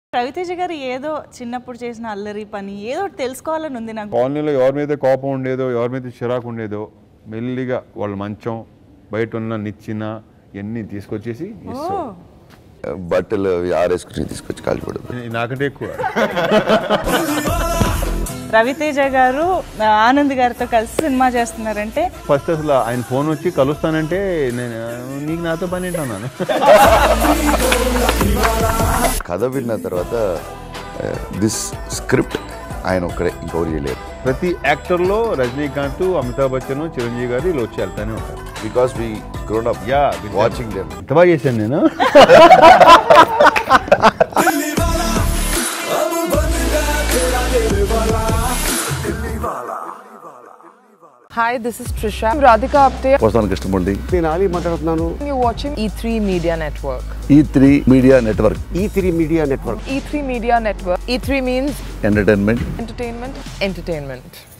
రవితేజ గారు ఏదో చిన్నప్పుడు చేసిన అల్లరి పని ఏదో ఒకటి తెలుసుకోవాలని ఉంది నాకు కాలనీలో ఎవరి మీద కోపం ఉండేదో ఎవరి మీద చిరాకు ఉండేదో మెల్లిగా వాళ్ళ మంచం బయట ఉన్న నిచ్చిన ఇవన్నీ తీసుకొచ్చేసి ఇస్తాడు. బట్టలు అవి ఆరేసుకుని తీసుకొచ్చి కాల్చిపడదు ఇది నాకంటే ఎక్కువ రవితేజ గారు ఆ, ఆనంద్ గారితో కలిసి సినిమా చేస్తున్నారంటే ఫస్ట్ అసలు ఆయన ఫోన్ వచ్చి కలుస్తానంటే నేను నీకు నాతో పని ఏంటన్నాను కథ విన్న తర్వాత దిస్ స్క్రిప్ట్ ఆయన ఒక్కడే ఇంకొకరు చేయలేరు ప్రతి యాక్టర్లో రజనీకాంత్ అమితాబ్ బచ్చన్ చిరంజీవి గారు ఇలా వచ్చి వెళ్తానే ఉంటారు because we grown up ya watching them ఎంత బాగా చేశాను నేను Hi, this is Trisha. I'm Radhika Apte. వస్తాను కృష్ణమూర్తి నేను ఆలీ మాట్లాడుతున్నాను You're watching E3 Media Network. E three media network E three media network E3 Media Network. E3 means entertainment entertainment, entertainment.